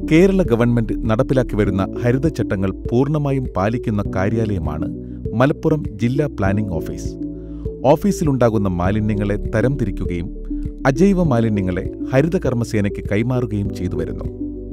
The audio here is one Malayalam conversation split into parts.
കേരള ഗവൺമെന്റ് നടപ്പിലാക്കി വരുന്ന ഹരിതചട്ടങ്ങൾ പൂർണ്ണമായും പാലിക്കുന്ന കാര്യാലയമാണ് മലപ്പുറം ജില്ലാ പ്ലാനിംഗ് ഓഫീസ് ഓഫീസിലുണ്ടാകുന്ന മാലിന്യങ്ങളെ തരംതിരിക്കുകയും അജൈവ മാലിന്യങ്ങളെ ഹരിതകർമ്മസേനയ്ക്ക് കൈമാറുകയും ചെയ്തു വരുന്നു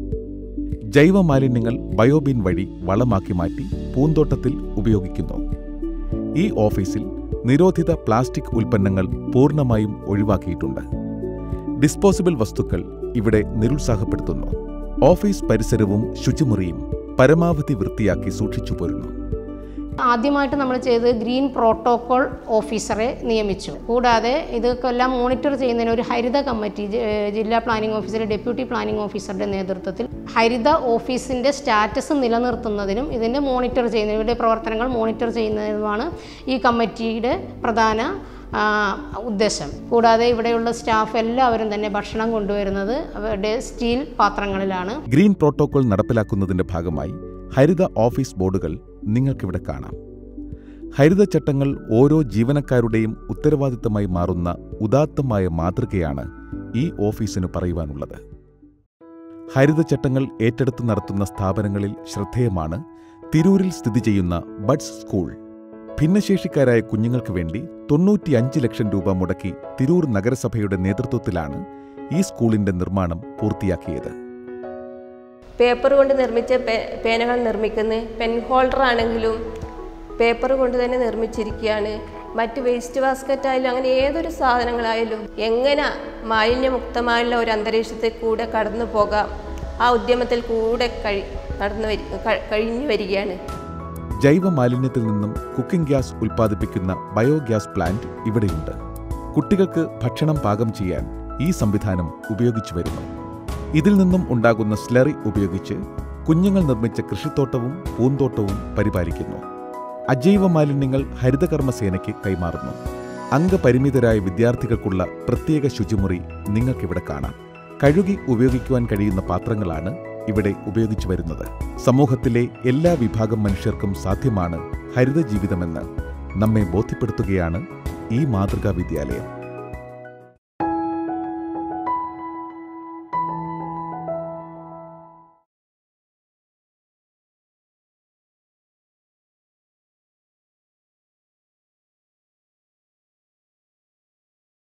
ജൈവ മാലിന്യങ്ങൾ ബയോബിൻ വഴി വളമാക്കി മാറ്റി പൂന്തോട്ടത്തിൽ ഉപയോഗിക്കുന്നു ഈ ഓഫീസിൽ നിരോധിത പ്ലാസ്റ്റിക് ഉൽപ്പന്നങ്ങൾ പൂർണ്ണമായും ഒഴിവാക്കിയിട്ടുണ്ട് ഡിസ്പോസിബിൾ വസ്തുക്കൾ ഇവിടെ നിരുത്സാഹപ്പെടുത്തുന്നു ഓഫീസ് പരിസരവും ശുചിമുറിയും പരമാവധി വൃത്തിയാക്കി സൂക്ഷിച്ചു പോരുന്നു ആദ്യമായിട്ട് നമ്മൾ ചെയ്തത് ഗ്രീൻ പ്രോട്ടോകോൾ ഓഫീസറെ നിയമിച്ചു കൂടാതെ ഇതൊക്കെല്ലാം മോണിറ്റർ ചെയ്യുന്നതിന് ഒരു ഹരിത കമ്മിറ്റി ജ- ഏഹ് ജില്ലാ പ്ലാനിംഗ് ഓഫീസറെ ഡെപ്യൂട്ടി പ്ലാനിംഗ് ഓഫീസറുടെ നേതൃത്വത്തിൽ ഹരിത ഓഫീസിൻ്റെ സ്റ്റാറ്റസ് നിലനിർത്തുന്നതിനും ഇതിൻ്റെ മോണിറ്റർ ചെയ്യുന്നതിനും ഇവരുടെ പ്രവർത്തനങ്ങൾ മോണിറ്റർ ചെയ്യുന്നതിനുമാണ് ഈ കമ്മിറ്റിയുടെ പ്രധാന ആ, ഉദ്ദേശം കൂടാതെ ഇവിടെയുള്ള സ്റ്റാഫ് എല്ലാവരും തന്നെ ഭക്ഷണം കൊണ്ടുവരുന്നത് അവരുടെ സ്റ്റീൽ പാത്രങ്ങളിലാണ് ഗ്രീൻ പ്രോട്ടോകോൾ നടപ്പിലാക്കുന്നതിന്റെ ഭാഗമായി ഹരിത ഓഫീസ് ബോർഡുകൾ നിങ്ങൾക്കിവിടെ കാണാം ഹരിതചട്ടങ്ങൾ ഓരോ ജീവനക്കാരുടെയും ഉത്തരവാദിത്തമായി മാറുന്ന ഉദാത്തമായ മാതൃകയാണ് ഈ ഓഫീസിന് പറയുവാനുള്ളത് ഹരിതചട്ടങ്ങൾ ഏറ്റെടുത്ത് നടത്തുന്ന സ്ഥാപനങ്ങളിൽ ശ്രദ്ധേയമാണ് തിരൂരിൽ സ്ഥിതി ചെയ്യുന്ന ബഡ്സ് സ്കൂൾ ഭിന്നശേഷിക്കാരായ കുഞ്ഞുങ്ങൾക്ക് വേണ്ടി തൊണ്ണൂറ്റിയഞ്ച് ലക്ഷം രൂപ മുടക്കി തിരൂർ നഗരസഭയുടെ നേതൃത്വത്തിലാണ് ഈ സ്കൂളിന്റെ നിർമ്മാണം പൂർത്തിയാക്കിയത് പേപ്പർ കൊണ്ട് നിർമ്മിച്ച പേ- പേനകൾ നിർമ്മിക്കുന്നത് പെൻ ഹോൾഡർ ആണെങ്കിലും പേപ്പർ കൊണ്ട് തന്നെ നിർമ്മിച്ചിരിക്കുകയാണ് മറ്റ് വേസ്റ്റ് ബാസ്ക്കറ്റ് ആയാലും അങ്ങനെ ഏതൊരു സാധനങ്ങളായാലും എങ്ങനെ മാലിന്യമുക്തമായുള്ള ഒരു അന്തരീക്ഷത്തിൽ കൂടെ കടന്നു പോകാം ആ ഉദ്യമത്തിൽ കൂടെ കഴി നടന്നു വരി ക- കഴിഞ്ഞു വരികയാണ് ജൈവ മാലിന്യത്തിൽ നിന്നും കുക്കിംഗ് ഗ്യാസ് ഉൽപ്പാദിപ്പിക്കുന്ന ബയോഗ്യാസ് പ്ലാന്റ് ഇവിടെയുണ്ട് കുട്ടികൾക്ക് ഭക്ഷണം പാകം ചെയ്യാൻ ഈ സംവിധാനം ഉപയോഗിച്ചു വരുന്നു ഇതിൽ നിന്നും ഉണ്ടാകുന്ന സ്ലറി ഉപയോഗിച്ച് കുഞ്ഞുങ്ങൾ നിർമ്മിച്ച കൃഷിത്തോട്ടവും പൂന്തോട്ടവും പരിപാലിക്കുന്നു അജൈവ മാലിന്യങ്ങൾ ഹരിതകർമ്മസേനയ്ക്ക് കൈമാറുന്നു അംഗപരിമിതരായ വിദ്യാർത്ഥികൾക്കുള്ള പ്രത്യേക ശുചിമുറി നിങ്ങൾക്കിവിടെ കാണാം കഴുകി ഉപയോഗിക്കുവാൻ കഴിയുന്ന പാത്രങ്ങളാണ് ഇവിടെ ഉപയോഗിച്ചു വരുന്നത് സമൂഹത്തിലെ എല്ലാ വിഭാഗം മനുഷ്യർക്കും സാധ്യമാണ് ഹരിത ജീവിതമെന്ന് നമ്മെ ബോധ്യപ്പെടുത്തുകയാണ് ഈ മാതൃകാ വിദ്യാലയം